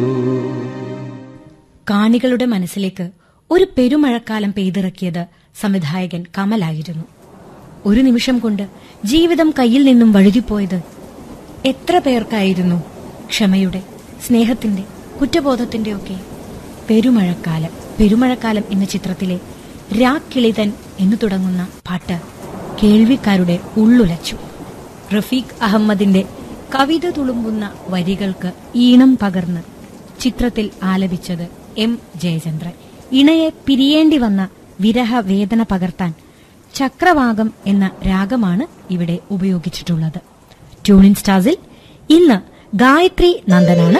കാണികളുടെ മനസ്സിലേക്ക് ഒരു പെരുമഴക്കാലം പെയ്തിറക്കിയത് സംവിധായകൻ കമലായിരുന്നു ഒരു നിമിഷം കൊണ്ട് ജീവിതം കയ്യിൽ നിന്നും വഴുതിപ്പോയത് എത്ര പേർക്കായിരുന്നു ക്ഷമയുടെ സ്നേഹത്തിന്റെ കുറ്റബോധത്തിന്റെയൊക്കെ പെരുമഴക്കാലം പെരുമഴക്കാലം എന്ന ചിത്രത്തിലെ രാക്കിളിതൻ എന്നു തുടങ്ങുന്ന പാട്ട് കേൾവിക്കാരുടെ ഉള്ളുലച്ചു റഫീഖ് അഹമ്മദിന്റെ കവിത തുളുമ്പുന്ന വരികൾക്ക് ഈണം പകർന്ന് ചിത്രത്തിൽ ആലപിച്ചത് എം ജയചന്ദ്രൻ ഇണയെ പിരിയേണ്ടി വന്ന വിരഹ വേദന പകർത്താൻ ചക്രവാകം എന്ന രാഗമാണ് ഇവിടെ ഉപയോഗിച്ചിട്ടുള്ളത് ട്യൂണിൻ സ്റ്റാസിൽ ഇന്ന് ഗായത്രി നന്ദനാണ്